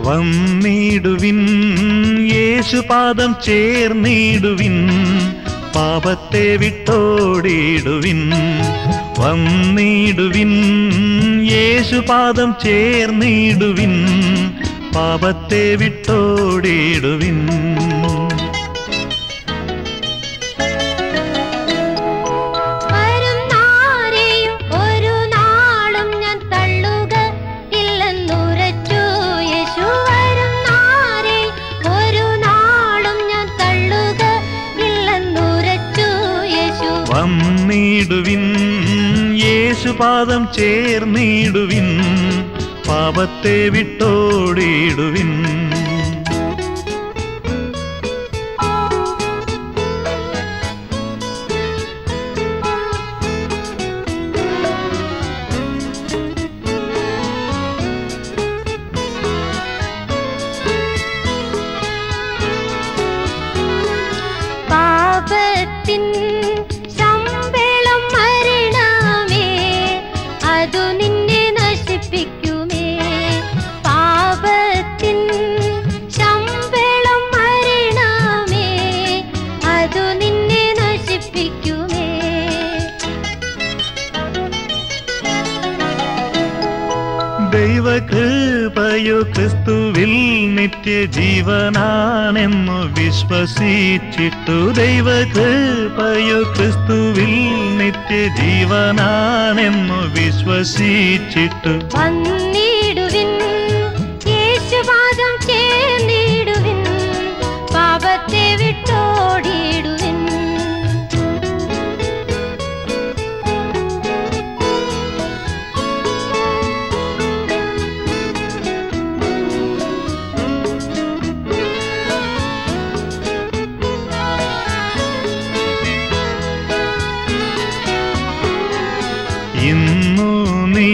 വന്നിടുവിൻ യേശുപാദം ചേർന്നിടുവിൻ പാപത്തെ വിട്ടോടിടുവിൻ വന്നിടുവിൻ യേശുപാദം ചേർന്നിടുവിൻ പാപത്തെ വിട്ടോടിടുവിൻ വരും നാരെയും ഒരു നാളും ഞാൻ തള്ളുക ഇല്ലെന്നുറച്ചു യേശു വരും നാരെയും ഒരു നാളും ഞാൻ തള്ളുക ഇല്ലെന്നുറച്ചു യേശു വന്നിടുവിൻ യേശുപാദം ചേർന്നിടുവിൻ പാപത്തെ വിട്ടോടിടുവിൻ പാപത്തിൻ ശമ്പളം മരണമേ അതു നിന്നെ നശിപ്പിക്കുമേ പാപത്തിൻ ശമ്പളം മരണമേ അതു നിന്നെ നശിപ്പിക്കുമേ ദൈവകൃപയോ ക്രിസ്തുവിൽ നിത്യജീവനാണെന്നു വിശ്വസിച്ചിട്ടു ദൈവകൃപയോ ക്രിസ്തുവിൽ നിത്യജീവനാണെന്നു വിശ്വസിച്ചിട്ടു വന്നിടുവിൻ യേശുപാദം ചേർന്നിടുവിൻ പാപത്തെ വിട്ടോടിടുവിൻ ഇന്നു നീ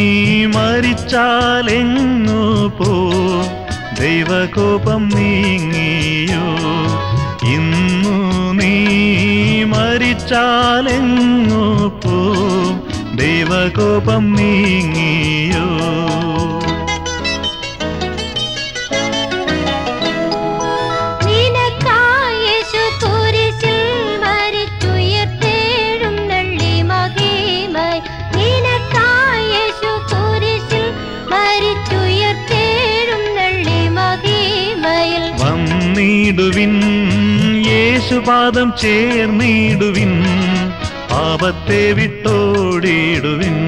മരിച്ചാലെങ്ങു പോ ദൈവകോപം നീങ്ങിയോ ഇന്നു നീ മരിച്ചാലെങ്ങു പോ ദൈവകോപം നീങ്ങിയോ നിനക്കായി യേശു കുരിശിൽ മരിച്ചുയർത്തെഴുന്നള്ളി മഹിമൈ. നിനക്കായി യേശു കുരിശിൽ മരിച്ചുയർത്തെഴുന്നള്ളി മഹിമയിൽ. വന്നിടുവിൻ യേശുപാദം ചേർന്നിടുവിൻ പാപത്തെ വിട്ടോടിടുവിൻ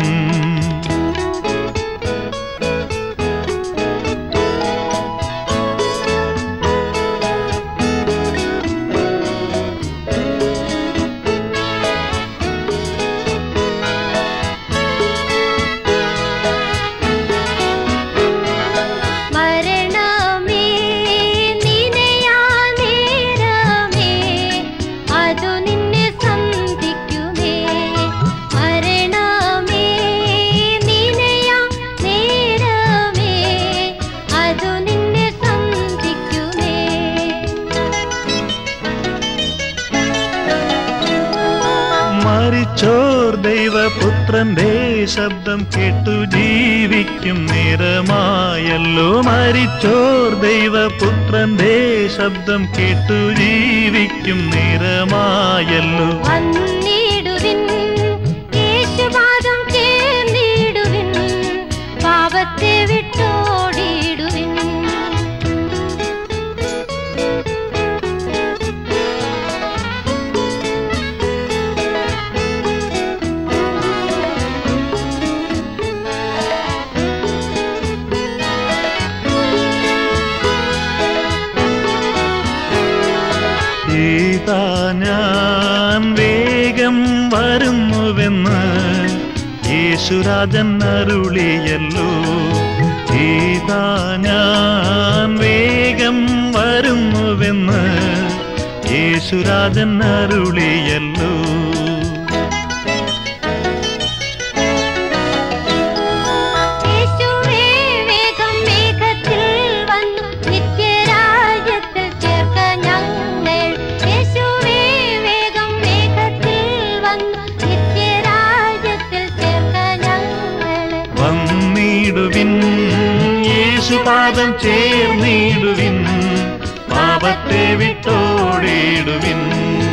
മരണമേ നിനയാ നേരമേ അതു നിന്നെ സന്ധിക്കുമേ മരണമേ നിനയാ നേരമേ അതു നിന്നെ സന്ധിക്കുമേ മരിച്ചോർ ദൈവപുത്രന്റെ ശബ്ദം കേട്ടു ജീവിക്കും നേരമായല്ലോ മരിച്ചോർ ദൈവപുത്രന്റെ ശബ്ദം കേട്ടു ജീവിക്കും നേരമായല്ലോ വന്നിടുവിൻ യേശുപാദം ചേർന്നിടുവിൻ പാപത്തെ വിട്ടോടിടുവിൻ ഈതാ ഞാൻ വേഗം വരുന്നുവെന്ന് യേശുരാജൻ അരുളിയല്ലോ ഈതാ ഞാൻ വേഗം വരുന്നുവെന്ന് യേശുരാജൻ അരുളിയല്ലോ യേശുവേ വേഗം മേഘത്തിൽ വന്നു നിത്യരാജ്യത്തിൽ ചേർക്ക ഞങ്ങൾ യേശുവേ വേഗം മേഘത്തിൽ വന്നു നിത്യരാജ്യത്തിൽ ചേർക്ക ഞങ്ങൾ വന്നിടുവിൻ യേശുപാദം ചേർന്നിടുവിൻ പാപത്തെ വിട്ടോടിടുവിൻ